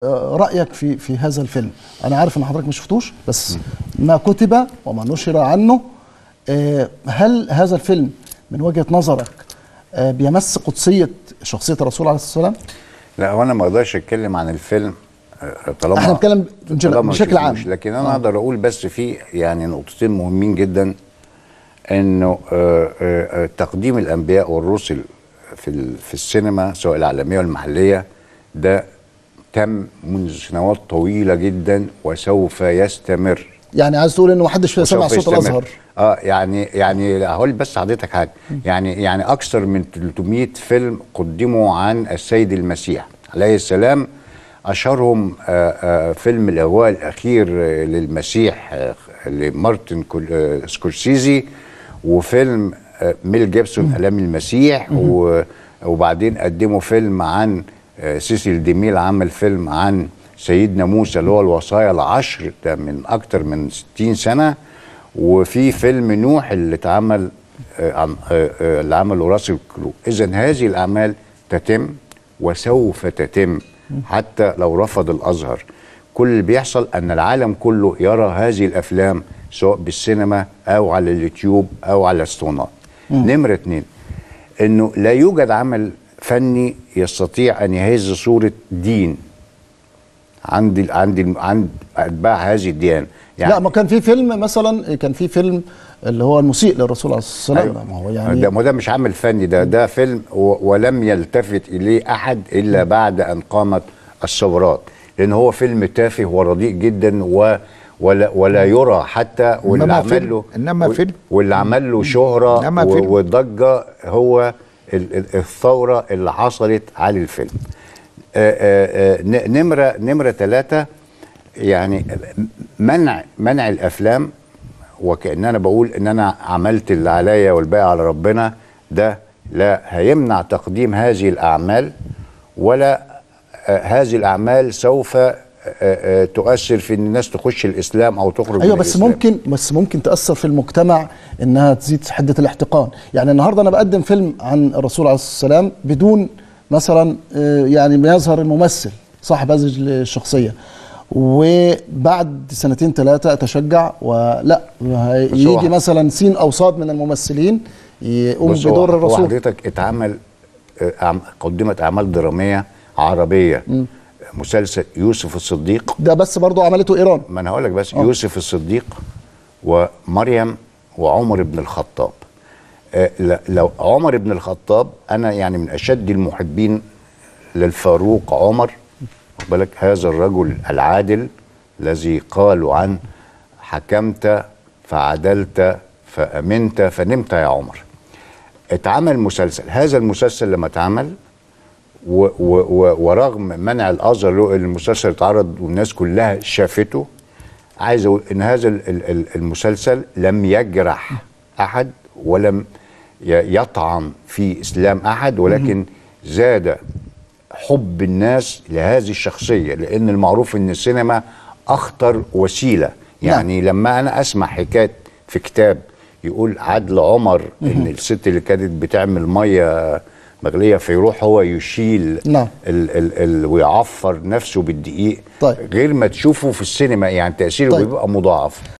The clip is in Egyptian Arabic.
آه، رايك في في هذا الفيلم انا عارف ان حضرتك ما شفتوش بس ما كتب وما نشر عنه آه، هل هذا الفيلم من وجهه نظرك آه، بيمس قدسيه شخصيه الرسول عليه الصلاه والسلام لا هو انا ما اقدرش اتكلم عن الفيلم آه، طالما احنا بنتكلم بنج- طالما ما بشكل عام. شفتوش. لكن انا اقدر اقول بس في يعني نقطتين مهمين جدا انه آه، آه، آه، تقديم الانبياء والرسل في ال- في السينما سواء العالميه والمحليه ده تم منذ سنوات طويله جدا وسوف يستمر يعني عايز تقول انه ما حدش سمع وسوف صوت يستمر. الازهر اه يعني يعني هقول بس حضرتك حاجه يعني يعني اكثر من 300 فيلم قدموا عن السيد المسيح عليه السلام اشهرهم آه آه فيلم الاغواء الاخير آه للمسيح آه لمارتن كول- آه سكورسيزي وفيلم آه ميل جيبسون الام المسيح و- وبعدين قدموا فيلم عن آه سيسيل ديميل عمل فيلم عن سيدنا موسى اللي هو الوصايا العشر ده من اكتر من 60 سنه وفي فيلم نوح اللي اتعمل آه، عن آه، آه، اللي عمله راسل كرو اذا هذه الاعمال تتم وسوف تتم حتى لو رفض الازهر كل اللي بيحصل ان العالم كله يرى هذه الافلام سواء بالسينما او على اليوتيوب او على الاسطوانات نمره اتنين انه لا يوجد عمل فني يستطيع ان يهز صوره دين عند ال- عند ال- عند اتباع هذه الديانه لا ما كان في فيلم مثلا كان في فيلم اللي هو المسيء للرسول عليه الصلاه والسلام ما هو يعني ده ما ده مش عمل فني ده ده فيلم و- ولم يلتفت اليه احد الا بعد ان قامت الثورات لان هو فيلم تافه ورديء جدا و ولا ولا يرى حتى واللي إنما عمل فيلم- له إنما وال- فيلم. واللي عمل له شهره إنما و- فيلم. وضجه هو ال- ال- الثوره اللي حصلت على الفيلم آه، آه، آه، ن- نمره نمره ثلاثه يعني منع منع الافلام وكأن انا بقول ان انا عملت اللي عليا والباقي على ربنا ده لا هيمنع تقديم هذه الاعمال ولا آه، هذه الاعمال سوف آه، آه، تؤثر في ان الناس تخش الاسلام او تخرج ايوه من بس الإسلام. ممكن بس ممكن تاثر في المجتمع انها تزيد حده الاحتقان يعني النهارده انا بقدم فيلم عن الرسول عليه الصلاه والسلام بدون مثلا آه، يعني ما يظهر الممثل صاحب هذه الشخصيه وبعد سنتين ثلاثه اتشجع ولا يجي هو- مثلا سين او صاد من الممثلين يقوم بص هو- بدور هو الرسول حضرتك اتعمل آه، أعم- قدمت اعمال دراميه عربيه مسلسل يوسف الصديق ده بس برضو عملته ايران ما انا هقول لك بس يوسف الصديق ومريم وعمر بن الخطاب آه، ل- لو عمر بن الخطاب انا يعني من اشد المحبين للفاروق عمر واخد بالك هذا الرجل العادل الذي قالوا عن حكمت فعدلت فامنت فنمت يا عمر اتعمل مسلسل هذا المسلسل لما اتعمل و و و ورغم منع الازهر له المسلسل اتعرض والناس كلها شافته عايز اقول ان هذا ال- ال- ال- المسلسل لم يجرح احد ولم ي- يطعن في اسلام احد ولكن زاد حب الناس لهذه الشخصيه لان المعروف ان السينما اخطر وسيله يعني لما انا اسمع حكايه في كتاب يقول عدل عمر ان الست اللي كانت بتعمل ميه مغليه فيروح هو يشيل نعم. ال ال ال ويعفر نفسه بالدقيق طيب. غير ما تشوفه في السينما يعني تاثيره طيب. بيبقى مضاعف